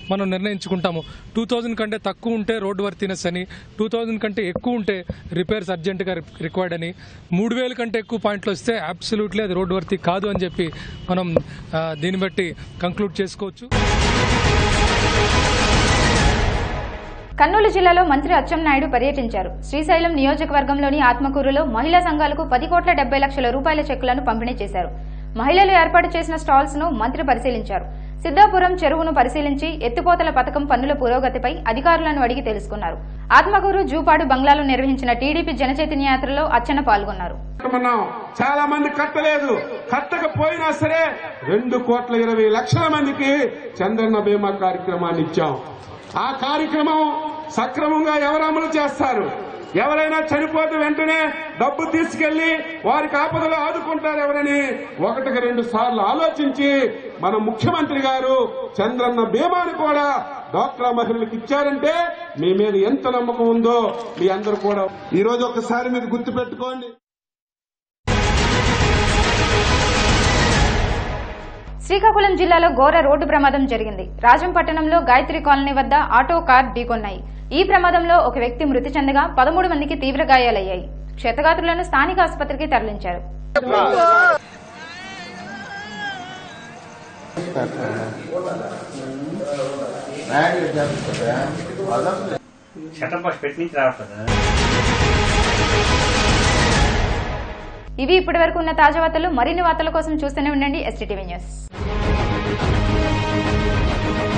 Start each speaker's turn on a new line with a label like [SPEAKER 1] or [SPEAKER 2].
[SPEAKER 1] మనం నిర్ణయించుకుంటాము two thousand కంటే తక్కువ ఉంటే రోడ్ వర్తీనెస్ అని టూ థౌజండ్ కంటే ఎక్కువ ఉంటే రిపేర్స్ అర్జెంటుగా రిక్వైర్డ్ అని మూడు వేల కంటే ఎక్కువ పాయింట్లు వస్తే అబ్సల్యూట్లీ అది రోడ్ వర్తీ కాదు అని చెప్పి మనం ఆ, దీన్ని బట్టి కంక్లూడ్ చేసుకోవచ్చు
[SPEAKER 2] కర్నూలు జిల్లాలో మంత్రి అచ్చెన్నాయుడు పర్యటించారు శ్రీశైలం నియోజకవర్గంలోని ఆత్మకూరులో మహిళా సంఘాలకు పది కోట్ల డెబ్బై లక్షల రూపాయల చెక్కులను పంపిణీ చేశారు మహిళలు ఏర్పాటు చేసిన స్టాల్స్ ను మంత్రి పరిశీలించారు సిద్దాపురం చెరువును పరిశీలించి ఎత్తిపోతల పథకం పనుల పురోగతిపై అధికారులను అడిగి తెలుసుకున్నారు ఆత్మకూరు జూపాడు బంగ్లాలో నిర్వహించిన టీడీపీ జనచైతన్య యాత్రలో అచ్చెన్న పాల్గొన్నారు
[SPEAKER 3] కట్టమన్నాం చాలా మంది కట్టలేదు కట్టకపోయినా సరే రెండు కోట్ల ఇరవై లక్షల మందికి చంద్రన్న బీమా కార్యక్రమాన్ని ఇచ్చాం ఆ కార్యక్రమం సక్రమంగా ఎవరు అమలు చేస్తారు ఎవరైనా చనిపోతే వెంటనే డబ్బు తీసుకెళ్లి వారికి ఆపదలో ఆదుకుంటారు ఎవరని ఒకటికి రెండు సార్లు ఆలోచించి మన ముఖ్యమంత్రి గారు చంద్రన్న బీమాని కూడా డాక్టర్ మహిళలకు ఇచ్చారంటే మీ మీద ఎంత నమ్మకం ఉందో మీ అందరూ కూడా ఈ రోజు ఒకసారి మీరు గుర్తుపెట్టుకోండి
[SPEAKER 2] శ్రీకాకుళం జిల్లాలో ఘోర రోడ్డు ప్రమాదం జరిగింది రాజంపట్టణంలో గాయత్రి కాలనీ వద్ద ఆటో కార్ ఢీకొన్నాయి ఈ ప్రమాదంలో ఒక వ్యక్తి మృతి చెందగా పదమూడు మందికి తీవ్ర గాయాలయ్యాయి క్షతగాత్రులను స్థానిక ఆసుపత్రికి తరలించారు
[SPEAKER 4] షటర్ బాక్స్ పెట్టి నుంచి రావట్లేదా
[SPEAKER 2] ఇవి ఇప్పటి వరకు ఉన్న తాజా వార్తలు మరిన్ని వార్తల కోసం చూస్తూనే ఉండండి ఎస్టీటీవీ న్యూస్